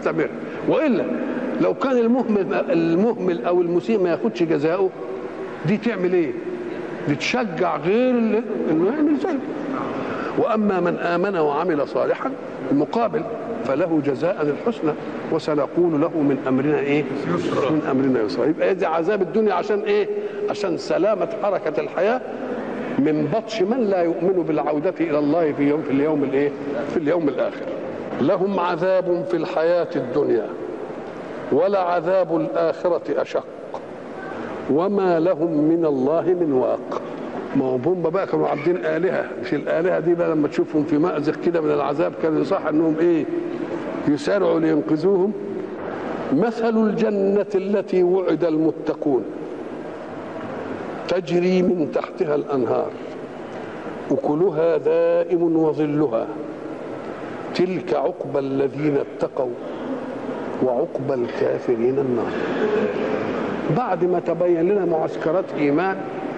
تستمر والا لو كان المهمل المهمل او المسيء ما ياخدش جزاؤه دي تعمل ايه؟ دي تشجع غير اللي انه يعمل زيه واما من امن وعمل صالحا المقابل فله جزاء الحسنى وسنقول له من امرنا ايه؟ من امرنا يسرا يبقى دي عذاب الدنيا عشان ايه؟ عشان سلامه حركه الحياه من بطش من لا يؤمن بالعوده الى الله في يوم في اليوم الايه؟ في اليوم الاخر. لهم عذاب في الحياه الدنيا ولعذاب الاخره اشق وما لهم من الله من واق. ما هو هم بقى كانوا عابدين الهه مش الالهه دي بقى لما تشوفهم في مازق كده من العذاب كان يصح انهم ايه؟ يسارعوا لينقذوهم مثل الجنة التي وعد المتقون تجري من تحتها الأنهار أكلها دائم وظلها تلك عقبى الذين اتقوا وعقبى الكافرين النار بعد ما تبين لنا معسكرات إيمان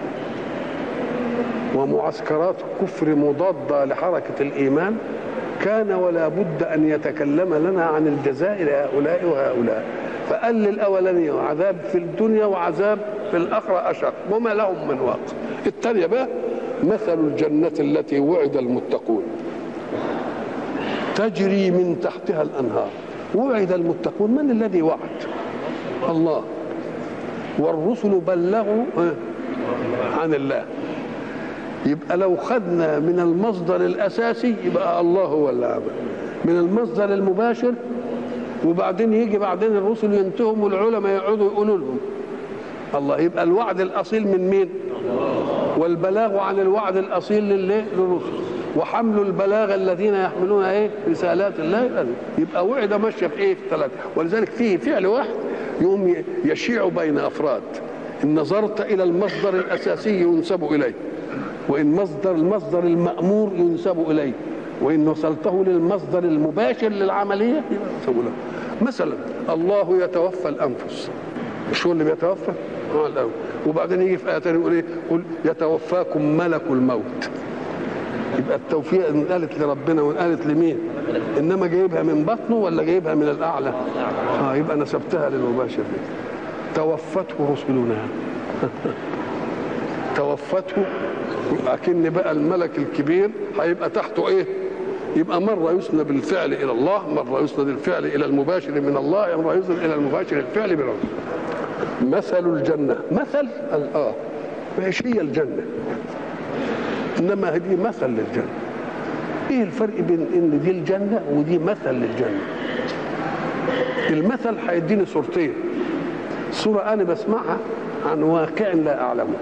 ومعسكرات كفر مضادة لحركة الإيمان كان ولا بد أن يتكلم لنا عن الجزاء لهؤلاء وهؤلاء فقال للأولاني عذاب في الدنيا وعذاب في الآخرة أشق وما لهم من واقع الثانية بقى مثل الجنة التي وعد المتقون تجري من تحتها الأنهار وعد المتقون من الذي وعد الله والرسل بلغوا عن الله يبقى لو خدنا من المصدر الاساسي يبقى الله هو اللي عمل من المصدر المباشر وبعدين يجي بعدين الرسل ينتهوا والعلماء يقعدوا يقولوا لهم الله يبقى الوعد الاصيل من مين والبلاغ عن الوعد الاصيل للرسل وحمل البلاغ الذين يحملون ايه رسالات الله يبقى وعد ماشيه في ايه في ثلاثه ولذلك فيه فعل واحد يقوم يشيع بين افراد ان نظرت الى المصدر الاساسي ينسب اليه وإن مصدر المصدر المأمور ينسب إليه وإن وصلته للمصدر المباشر للعملية ينسب له مثلا الله يتوفى الأنفس مش هو اللي بيتوفى؟ هو الأول وبعدين يجي في آية ثانية يقول إيه؟ يقول يتوفاكم ملك الموت يبقى التوفيق إن قالت لربنا وإن قالت لمين؟ إنما جايبها من بطنه ولا جايبها من الأعلى؟ آه يبقى نسبتها للمباشر توفته رسلنا توفته اكن بقى الملك الكبير هيبقى تحته ايه يبقى مرة يسند الفعل إلى الله مرة يسند الفعل إلى المباشر من الله مرة يسند إلى المباشر الفعل من الله مثل الجنة مثل آه مش هي الجنة إنما دي مثل للجنة إيه الفرق بين إن دي الجنة ودي مثل للجنة المثل هيديني صورتين صورة أنا بسمعها عن واقع لا أعلمه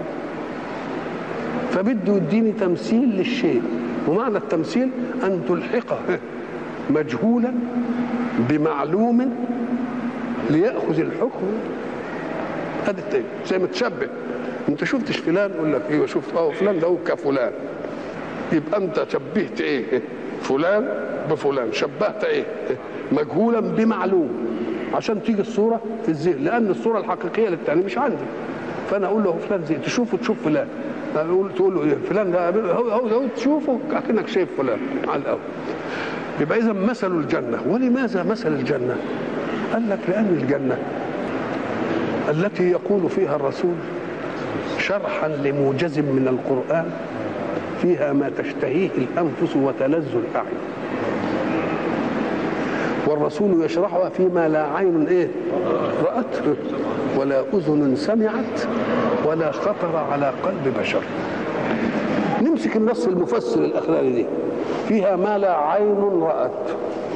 فبده يديني تمثيل للشيء ومعنى التمثيل ان تلحقه مجهولا بمعلوم لياخذ الحكم هذا التاني زي ما تشبه انت شفتش فلان يقول لك ايوه شفت اه فلان ده هو كفلان يبقى انت شبهت ايه فلان بفلان شبهت ايه مجهولا بمعلوم عشان تيجي الصوره في الذهن لان الصوره الحقيقيه للتاني مش عندي فانا اقول له فلان زي تشوفه تشوف فلان تقول تقول له ايه فلان ده هو هو, هو تشوفه اكنك شايف فلان على الاول يبقى اذا مثل الجنه ولماذا مثل الجنه؟ قال لك لان الجنه التي يقول فيها الرسول شرحا لموجز من القران فيها ما تشتهيه الانفس وتلذ الاعين والرسول يشرحها فيما لا عين ايه رأت ولا أذن سمعت ولا خطر على قلب بشر نمسك النص المفسر الأخراني دي فيها ما لا عين رأت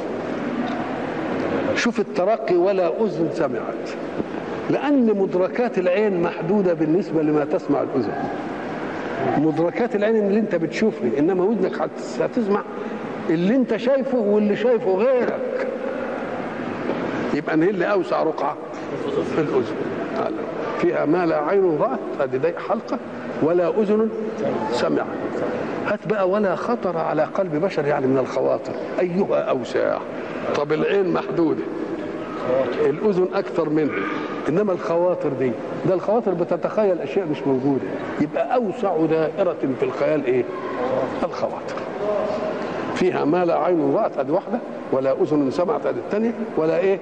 شوف الترقي ولا أذن سمعت لأن مدركات العين محدودة بالنسبة لما تسمع الأذن مدركات العين اللي انت بتشوفني انما ودنك هتسمع اللي انت شايفه واللي شايفه غيرك يبقى ايه اللي اوسع رقعه في الاذن فيها ما لا عين رأت ادي دي حلقه ولا اذن سمعت هات بقى ولا خطر على قلب بشر يعني من الخواطر ايها اوسع طب العين محدوده الاذن اكثر منه انما الخواطر دي ده الخواطر بتتخيل اشياء مش موجوده يبقى اوسع دائره في الخيال ايه الخواطر فيها ما لا عين رأت ادي واحده ولا اذن سمعت ادي الثانيه ولا ايه